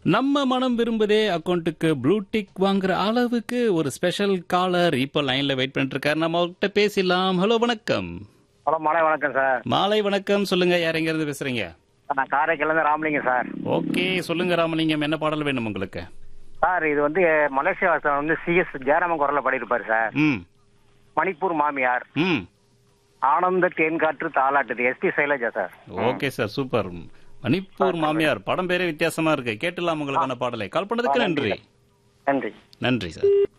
நம்ம மனம் விரும்புதே அக்கௌண்ட்டுக்கு ப்ளூ டிக் வாங்குற அளவுக்கு ஒரு ஸ்பெஷல் காலர் இப்போ லைன்ல வெயிட் பண்ணிட்டு இருக்காரு நம்ம அவர்கிட்ட பேசிடலாம் ஹலோ வணக்கம் ஹலோ மாலை வணக்கம் சார் மாலை வணக்கம் சொல்லுங்க யார் எங்க இருந்து பேசுறீங்க நான் காரைக்கிலேருந்து ராமலிங்கம் சார் ஓகே சொல்லுங்க ராமலிங்கம் என்ன பாடல் வேணும் உங்களுக்கு சார் இது வந்து மலேசியா வாசன் வந்து சிஎஸ் ஜெயராமன் குரல்ல பாடியிருப்பாரு சார் ம் மணிப்பூர் மாமியார் ம் ஆனந்த தேன்காற்று தாளாட்டுது SP Sailaja sir okay sir super Manipur Mamiyar படம் பேரே வித்தியாசமா இருக்கு கேட்டுலாம் உங்களுக்கான பாடலை கால் பண்ணதுக்கு நன்றி நன்றி நன்றி சார்